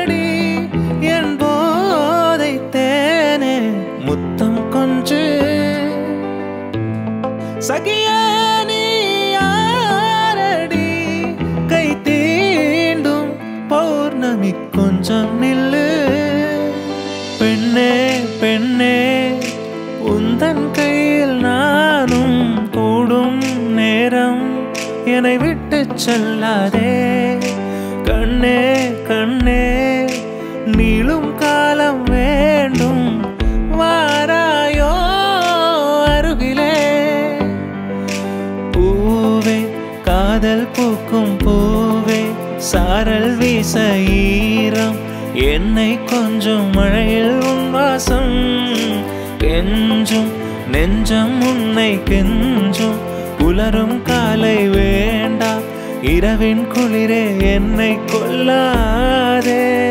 யாரடி என் போதை தேனே முத்தம் கொஞ்சு சகியா நீ யாரடி கை தீண்டும் பௌர்ணமி கொஞ்சம் நில்லு பெண்ணே பெண்ணே உந்தன் கையில் நானும் கூடும் நேரம் என்னை விட்டு செல்லாதே கண்ணே கண்ணே நீளும் காலம் வேண்டும் வாராயோ அருகிலே பூவே காதல் பூக்கும் பூவே சாரல் வீச ஈரம் என்னை கொஞ்சம் மழையில் உன் வாசம் கெஞ்சும் நெஞ்சம் உன்னை கெஞ்சும் புலரும் காலை வேண்டா இரவின் குளிரே என்னை கொல்லாதே